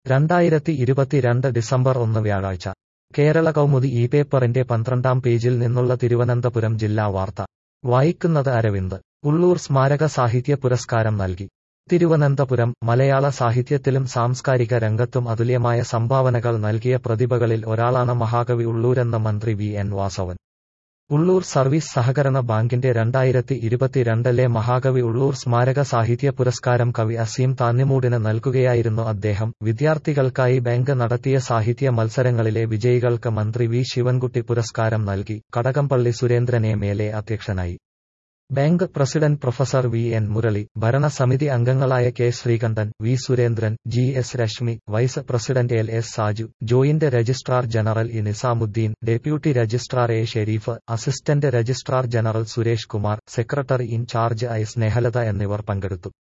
രണ്ടായിരത്തി ഇരുപത്തിരണ്ട് ഡിസംബർ ഒന്ന് വ്യാഴാഴ്ച കേരള കൗമുദി ഈ പേപ്പറിന്റെ പന്ത്രണ്ടാം പേജിൽ നിന്നുള്ള തിരുവനന്തപുരം ജില്ലാ വാർത്ത വായിക്കുന്നത് അരവിന്ദ് ഉള്ളൂർ സ്മാരക സാഹിത്യ പുരസ്കാരം നൽകി തിരുവനന്തപുരം മലയാള സാഹിത്യത്തിലും സാംസ്കാരിക രംഗത്തും അതുല്യമായ സംഭാവനകൾ നൽകിയ പ്രതിഭകളിൽ ഒരാളാണ് മഹാകവി ഉള്ളൂരെന്ന് മന്ത്രി V N Vasavan Ulloor service സഹകരണ ബാങ്കിന്റെ രണ്ടായിരത്തി ഇരുപത്തിരണ്ടിലെ മഹാകവി ഉള്ളൂർ സ്മാരക സാഹിത്യ പുരസ്കാരം കവി അസീം താന്നിമൂടിന് നൽകുകയായിരുന്നു അദ്ദേഹം വിദ്യാർത്ഥികൾക്കായി ബാങ്ക് നടത്തിയ സാഹിത്യ മത്സരങ്ങളിലെ വിജയികൾക്ക് മന്ത്രി വി ശിവൻകുട്ടി പുരസ്കാരം നൽകി കടകംപള്ളി സുരേന്ദ്രനെ മേലെ അധ്യക്ഷനായി bank president professor V N Murali ഭരണസമിതി അംഗങ്ങളായ K Sreekandan V Surendran G S Rashmi vice president L S Saju joint registrar general E Nizamuddin deputy registrar A Sherif assistant registrar general Suresh Kumar secretary in charge I Snehalatha എന്നിവർ പങ്കെടുത്തു